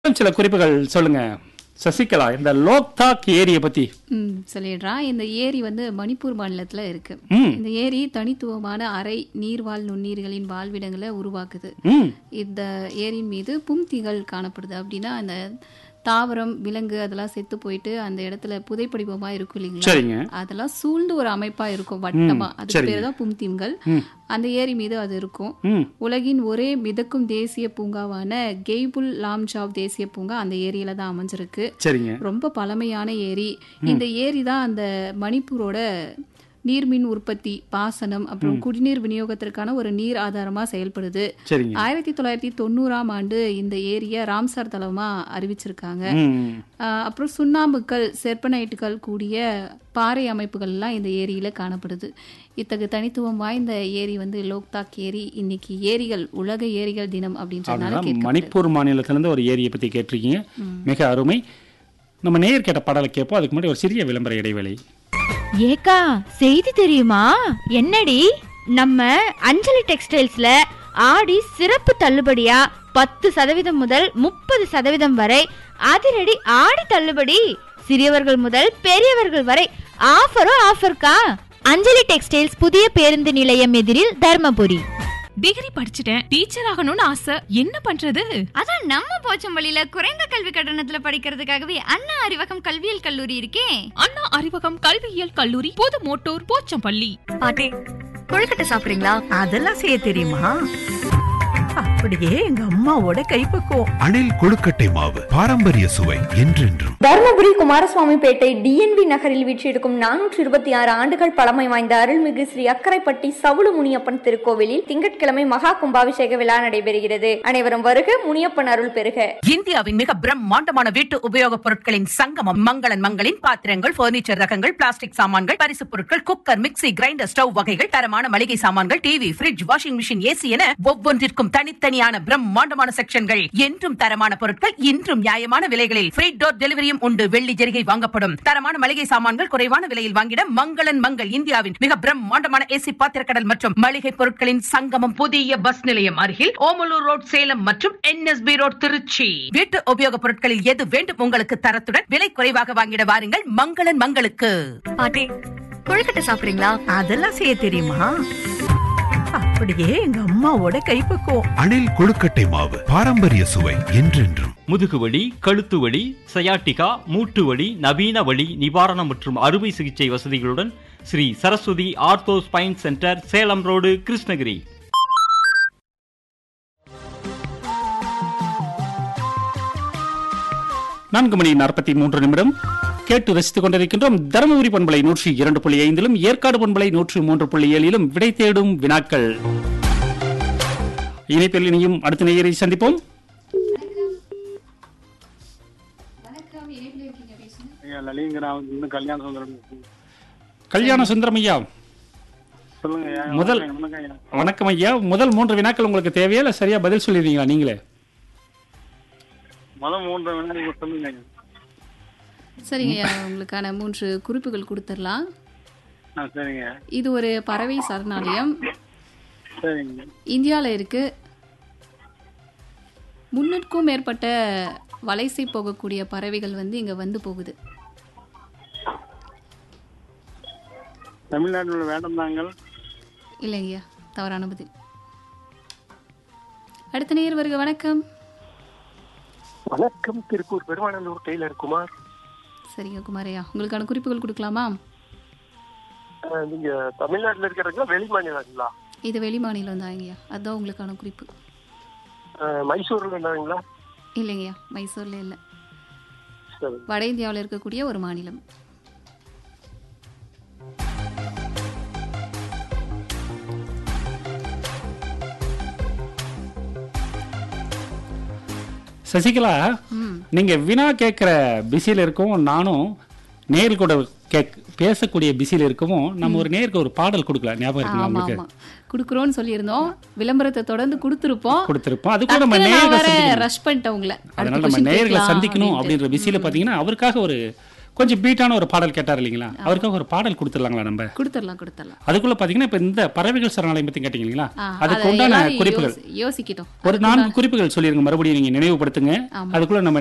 இன்னும் சில குறிப்புகள் சொல்லுங்க சசிகலா இந்த லோக்தாக் ஏரியை பத்தி ம் சொல்லிடுறான் இந்த ஏரி வந்து மணிப்பூர் மாநிலத்துல இருக்கு ம் இந்த ஏரி தனித்துவமான அரை நீர்வாழ் நுண்ணுயிர்களின் வாழ்விடங்களை உருவாக்குது ம் இந்த ஏரியின் மீது பும்திகள் காணப்படுது அப்படின்னா அந்த தாவரம் விலங்கு அதெல்லாம் செத்து போயிட்டு அந்த இடத்துல புதைப்படிவமா இருக்கும் இல்லைங்களா சரிங்க அதெல்லாம் சூழ்ந்து ஒரு அமைப்பா இருக்கும் வட்டமா அதுக்கு சரிங்க. பேர் தான் பும்தீம்கள் ம் அந்த ஏரி மீது அது இருக்கும் ம் உலகின் ஒரே மிதக்கும் தேசிய பூங்காவான கெய்புல் லாம்ஜாவ் தேசிய பூங்கா அந்த ஏரியில தான் அமைஞ்சிருக்கு சரிங்க ரொம்ப பழமையான ஏரி இந்த ஏரி தான் அந்த மணிப்பூரோட நீர்மின் உற்பத்தி பாசனம் அப்புறம் குடிநீர் விநியோகத்திற்கான ஒரு நீர் ஆதாரமா செயல்படுது சரிங்க ஆயிரத்தி தொள்ளாயிரத்தி தொண்ணூறாம் ஆண்டு இந்த ஏரியை ராம்சார் தலமா அறிவிச்சிருக்காங்க ம் ஆஹ் அப்புறம் சுண்ணாம்புக்கல் செர்பனைட்டுகள் கூடிய பாறை அமைப்புகள்லாம் இந்த ஏரியில காணப்படுது இத்தகு தனித்துவம் வாய்ந்த ஏரி வந்து லோக்தாக் ஏரி இன்னைக்கு ஏரிகள் உலக ஏரிகள் தினம் அப்படின்றதுனால அப்படின்னா கேட்கப்படுது மணிப்பூர் மாநிலத்திலிருந்து ஒரு ஏரியை பத்தி கேட்டிருக்கீங்க மிக அருமை நம்ம நேயர் கேட்ட பாடலை கேட்போம் அதுக்கு முன்னாடி ஒரு சிறிய விளம்பர இடைவேளை ஏக்கா செய்தி தெரியுமா என்னடி நம்ம அஞ்சலி டெக்ஸ்டைல்ஸ்ல ஆடி சிறப்பு தள்ளுபடியா பத்து சதவீதம் முதல் முப்பது சதவீதம் வரை அதிரடி ஆடி தள்ளுபடி சிறியவர்கள் முதல் பெரியவர்கள் வரை ஆஃபரும் ஆஃபர்க்கா அஞ்சலி டெக்ஸ்டைல்ஸ் புதிய பேருந்து நிலையம் எதிரில் தர்மபுரி டிகிரி படிச்சுட்டேன் டீச்சர் ஆகணும்னு ஆசை என்ன பண்றது அதான் நம்ம போச்சம்பள்ளியில குறைந்த கல்வி கட்டணத்துல படிக்கிறதுக்காகவே அண்ணா அறிவகம் கல்வியியல் கல்லூரி இருக்கே அண்ணா அறிவகம் கல்வியியல் கல்லூரி புது மோட்டோர் போச்சம்பள்ளி பாட்டி கொழுக்கட்டை சாப்பிடுறீங்களா அதெல்லாம் செய்ய தெரியுமா அப்படியே எங்க அம்மாவோட கைப்பக்குவம் அணில் கொழுக்கட்டை மாவு பாரம்பரிய சுவை என்றென்றும் தருமபுரி குமாரசுவாமிப்பேட்டை டிஎன்வி நகரில் வீற்றிருக்கும் நானூற்றி இருபத்தி ஆறு ஆண்டுகள் பழமை வாய்ந்த அருள்மிகு ஸ்ரீ அக்கரைப்பட்டி சவுளு முனியப்பன் திருக்கோவிலில் திங்கட்கிழமை மகா கும்பாபிஷேக விழா நடைபெறுகிறது அனைவரும் வருக முனியப்பன் அருள் பெறுக இந்தியாவின் மிக பிரம்மாண்டமான வீட்டு உபயோகப் பொருட்களின் சங்கமம் மங்களன் மங்களின் பாத்திரங்கள் பர்னிச்சர் ரகங்கள் பிளாஸ்டிக் சாமான்கள் பரிசுப் பொருட்கள் குக்கர் மிக்ஸி கிரைண்டர் ஸ்டவ் வகைகள் தரமான மளிகை சாமான்கள் TV fridge washing machine AC என ஒவ்வொன்றிற்கும் தனித்தனியான பிரம்மாண்டமான செக்ஷன்கள் என்றும் தரமான பொருட்கள் இன்றும் நியாயமான விலைகளில் ஃப்ரீ டோர் டெலிவரியும் உண்டு வெள்ளி ஜெரிகை வாங்கப்படும் தரமான மளிகை சாமான்கள் குறைவான விலையில் வாங்கிட மங்களன் மங்கள் இந்தியாவின் மிக பிரம்மாண்டமான ஏசி பாத்திரக்கடல் மற்றும் மளிகை பொருட்களின் சங்கமம் புதிய பஸ் நிலையம் அருகில் ஓமலூர் ரோட் சேலம் மற்றும் என்எஸ்பி ரோட் திருச்சி வீட்டு உபயோகப் பொருட்களில் எது வேண்டும் உங்களுக்கு தரத்துடன் விலை குறைவாக வாங்கிட வாருங்கள் மங்களன் மங்களுக்கு பாட்டி கொழுக்கட்டை சாப்பிடுறீங்களா அதெல்லாம் செய்ய தெரியுமா அப்படியே எங்க அம்மாவோட கைப்பக்குவம் அணில் கொழுக்கட்டை மாவு பாரம்பரிய சுவை என்றென்றும் முதுகுவலி கழுத்து வலி சயாட்டிகா மூட்டு வலி நவீன வலி நிவாரணம் மற்றும் அறுவை சிகிச்சை வசதிகளுடன் Sri Saraswathi ortho spine centre Salem road Krishnagiri நான்கு மணி நாற்பத்தி மூன்று நிமிடம் கேட்டு ரசித்துக் கொண்டிருக்கின்றோம் தருமபுரி பண்பலை நூற்றி இரண்டு புள்ளி ஐந்திலும் ஏற்காடு பண்பலை நூற்றி மூன்று புள்ளி ஏழிலும் விடை தேடும் வினாக்கள் இணைப்பில் இனியும் அடுத்த நேயரை சந்திப்போம் லலிங்கராவ் இன்னும் கல்யாண சுந்தரம் கல்யாண சுந்தரம் ஐயா சொல்லுங்க ஐயா. முதல்- வணக்கம் ஐயா. வணக்கம் ஐயா முதல் மூன்று வினாக்கள் உங்களுக்கு தேவையா இல்ல சரியா பதில் சொல்லிடுறீங்களா நீங்களே முதல் மூன்று வேணா நீங்க சொல்லுங்க ஐயா. சரிங்க உங்களுக்கான மூன்று குறிப்புகள் கொடுத்துடலாம் ஆ சரிங்க இது ஒரு பறவை சரணாலயம் சரிங்க இந்தியாவில் இருக்கு முன்னூறுக்கும் மேற்பட்ட வலசை போகக்கூடிய பறவைகள் வந்து இங்க வந்து போகுது தமிழ்நாட்டில் உள்ள வேடந்தாங்கள் இல்லைங்கய்யா தவறான பதில் அடுத்த நேர் வருக வணக்கம் வணக்கம் திருப்பூர் பெருமானந்தூர் டெய்லர் குமார் சரிங்க குமாரையா உங்களுக்கான குறிப்புகள் கொடுக்கலாமா நீங்க தமிழ்நாட்டில் இருக்கிறீங்களா வெளி மாநிலங்களா இது வெளி மாநிலம் தான் ஐயா அதுதான் உங்களுக்கான குறிப்பு மைசூர்ல இருந்தாங்களா இல்லைங்கய்யா மைசூர்ல இல்லை சரி வட இந்தியாவில் இருக்கக்கூடிய ஒரு மாநிலம் சசிகலா ம் நீங்க வினா கேட்கிற பிஸியில இருக்கவும் நானும் நேர் கூட கேக் பேசக்கூடிய பிஸியில இருக்கவும் நம்ம ஒரு நேருக்கு ஒரு பாடல் கொடுக்கலாம் ஞாபகம் இருக்குங்களா ஆமா உங்களுக்கு ஆமா குடுக்குறோம்னு சொல்லியிருந்தோம் விளம்பரத்தை தொடர்ந்து கொடுத்துருப்போம் கொடுத்திருப்போம் அது கூட நம்ம டக்குனு நான் நேர்களை வேற சந்திக்கணும். ரஷ் பண்ணிட்டேன் உங்களை அடுத்த அதனால நம்ம question நேர்களை கேட்கலாம் சந்திக்கணும் அப்படின்ட்டு. அப்படின்ற பிஸியில பாத்தீங்கன்னா அவருக்காக ஒரு கொஞ்சம் பீட்டான ஒரு பாடல் கேட்டார் இல்லைங்களா அவருக்காக ஒரு பாடல் கொடுத்துடலாங்களா நம்ம கொடுத்துடலாம் கொடுத்துடலாம் அதுக்குள்ள பாத்தீங்கன்னா இப்ப இந்த பறவைகள் சரணாலயம் பத்தி கேட்டீங்க இல்லைங்களா ஆ, அதுக்கு அதை உண்டான எல்லாரும் குறிப்புகள் யோசி- யோசிக்கிட்டோம் ஒரு நான்கு குறிப்புகள் சொல்லிருங்க மறுபடியும் நீங்க நினைவுபடுத்துங்க ஆமா. அதுக்குள்ள நம்ம